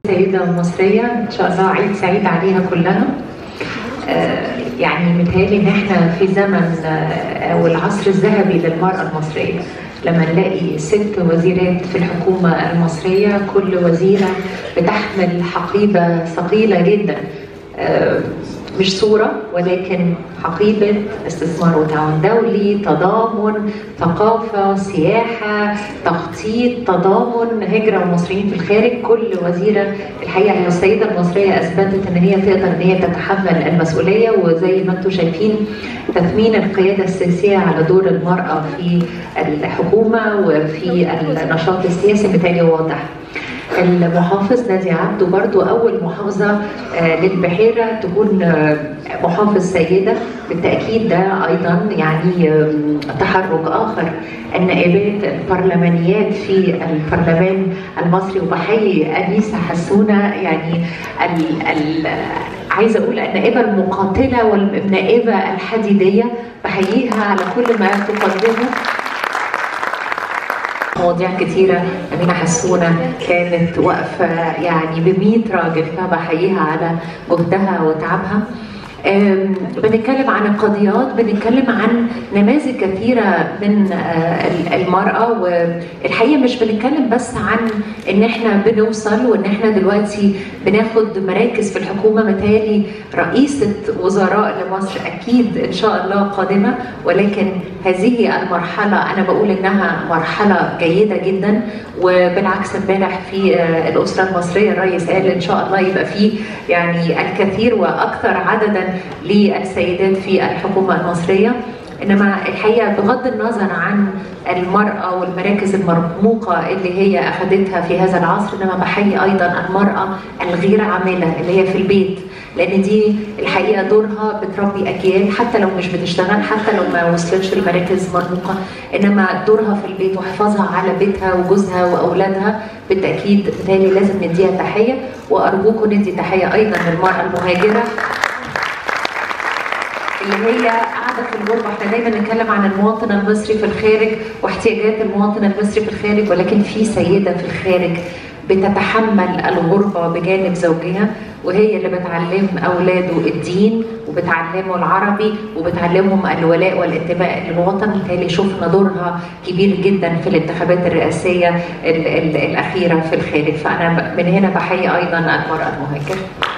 سيدة مصرية إن شاء الله عيد سعيد عليها كلنا آه، يعني متهيألي إن إحنا في زمن آه، أو العصر الذهبي للمرأة المصرية لما نلاقي ست وزيرات في الحكومة المصرية كل وزيرة بتحمل حقيبة ثقيلة جدا آه، مش صورة ولكن حقيبة استثمار وتعاون دولي تضامن ثقافة سياحة تخطيط تضامن هجرة ومصريين في الخارج كل وزيرة الحقيقة السيدة المصرية أثبتت إن هي تقدر إن هي تتحمل المسؤولية وزي ما أنتم شايفين تثمين القيادة السياسية على دور المرأة في الحكومة وفي النشاط السياسي بالتالي واضح المحافظ نادي عبده برضو أول محافظة آه، للبحيرة تكون آه، محافظ سيدة بالتأكيد ده أيضا يعني آم، تحرك آخر النائبات البرلمانيات في البرلمان المصري وبحيي أنيسة حسونة يعني ال ال عايزة أقول النائبة المقاتلة والنائبة الحديدية بحييها على كل ما تقدمه مواضيع كتيرة أمينة حسونة كانت واقفة يعني ب راجل فبحييها على جهدها وتعبها أم، بنتكلم عن القضيات بنتكلم عن نماذج كثيرة من آه، ال- المرأة والحقيقة مش بنتكلم بس عن إن إحنا بنوصل وإن إحنا دلوقتي بناخد مراكز في الحكومة متهيألي رئيسة وزراء لمصر أكيد إن شاء الله قادمة ولكن هذه المرحلة أنا بقول إنها مرحلة جيدة جدا وبالعكس امبارح في آه، الأسرة المصرية الرئيس قال إن شاء الله يبقى فيه يعني الكثير وأكثر عددا للسيدات في الحكومة المصرية انما الحقيقه بغض النظر عن المراه والمراكز المرموقه اللي هي اخذتها في هذا العصر انما بحيي ايضا المراه الغير عامله اللي هي في البيت لان دي الحقيقه دورها بتربي اجيال حتى لو مش بتشتغل حتى لو ما وصلتش لمراكز مرموقه انما دورها في البيت وحفاظها على بيتها وجوزها واولادها بالتاكيد بالتالي لازم نديها تحيه وارجوكم ندي تحيه ايضا للمراه المهاجره اللي هي قاعده في الغربه احنا دايما نتكلم عن المواطن المصري في الخارج واحتياجات المواطن المصري في الخارج ولكن في سيده في الخارج بتتحمل الغربه بجانب زوجها وهي اللي بتعلم اولاده الدين وبتعلمه العربي وبتعلمهم الولاء والانتماء للوطن بالتالي شفنا دورها كبير جدا في الانتخابات الرئاسيه ال- ال- الاخيره في الخارج فانا ب- من هنا بحيي ايضا المراه المهاجره